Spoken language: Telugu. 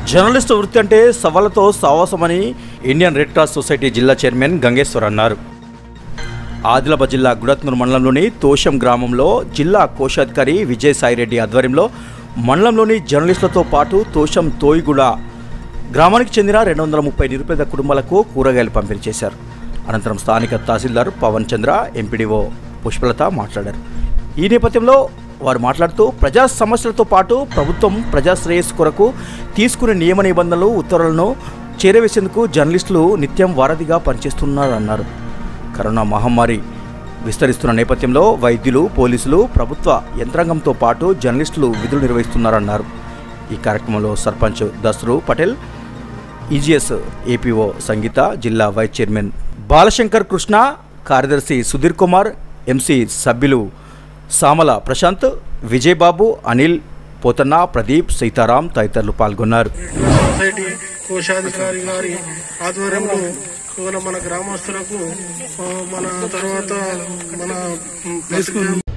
జర్నలిస్టు వృత్తి అంటే సవాళ్లతో సావాసమని ఇండియన్ రెడ్ క్రాస్ సొసైటీ జిల్లా చైర్మన్ గంగేశ్వర్ అన్నారు ఆదిలాబాద్ జిల్లా గుడత్నూరు మండలంలోని తోషం గ్రామంలో జిల్లా కోశాధికారి విజయసాయిరెడ్డి ఆధ్వర్యంలో మండలంలోని జర్నలిస్టులతో పాటు తోషం తోయిగూడ గ్రామానికి చెందిన రెండు వందల ముప్పై నిరుపేద కుటుంబాలకు కూరగాయలు పంపిణీ చేశారు అనంతరం స్థానిక తహసీల్దార్ పవన్ చంద్ర ఎంపీడీఓ పుష్పలత మాట్లాడారు ఈ నేపథ్యంలో వారు మాట్లాడుతూ ప్రజా సమస్యలతో పాటు ప్రభుత్వం ప్రజా శ్రేయస్సు కొరకు తీసుకునే నియమ నిబంధనలు ఉత్తర్వులను చేరవేసేందుకు జర్నలిస్టులు నిత్యం వారధిగా పనిచేస్తున్నారన్నారు కరోనా మహమ్మారి విస్తరిస్తున్న నేపథ్యంలో వైద్యులు పోలీసులు ప్రభుత్వ యంత్రాంగంతో పాటు జర్నలిస్టులు విధులు నిర్వహిస్తున్నారన్నారు ఈ కార్యక్రమంలో సర్పంచ్ దస్రు పటేల్ ఈజీఎస్ ఏపీఓ సంగీత జిల్లా వైస్ చైర్మన్ బాలశంకర్ కృష్ణ కార్యదర్శి సుధీర్ కుమార్ ఎంసీ సభ్యులు సామల ప్రశాంత్ విజయబాబు అనిల్ పోతన్న ప్రదీప్ సీతారాం తదితరులు పాల్గొన్నారు సొసైటీ కోశాధికారి గారి ఆధ్వర్యంలో కేవలం మన గ్రామస్తులకు ఆ, మన తర్వాత మన